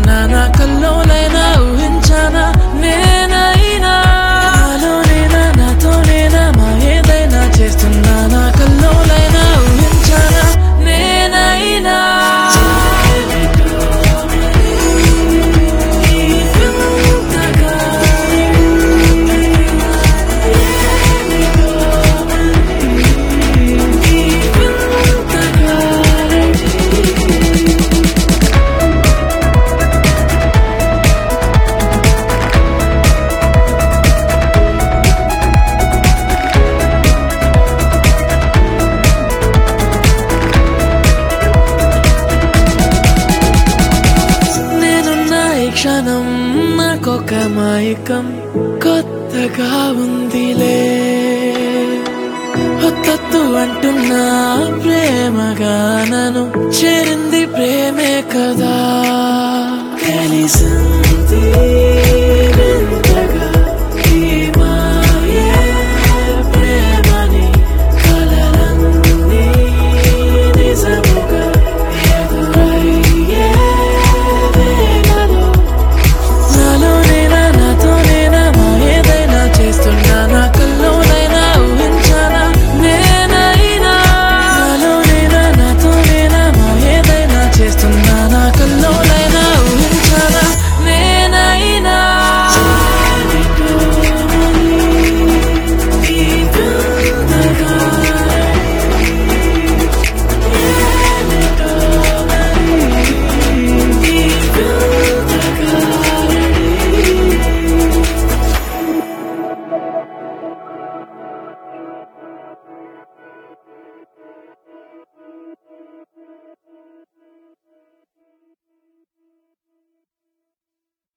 చేస్తున్నా నా కల్లోలైనా ఊహించానా నేనైనా నాలోనేనా నాతోనేనా మా ఏదైనా చేస్తున్నా నా కల్లోలైనా ఊహించానా నేనైనా నేనున్న ఈ క్షణం నాకొక మైకం కొత్తగా ఉందిలే ఒత్తొత్తు అంటున్నా ప్రేమగా నన్ను చేరింది ప్రేమే కదా తెలిసింది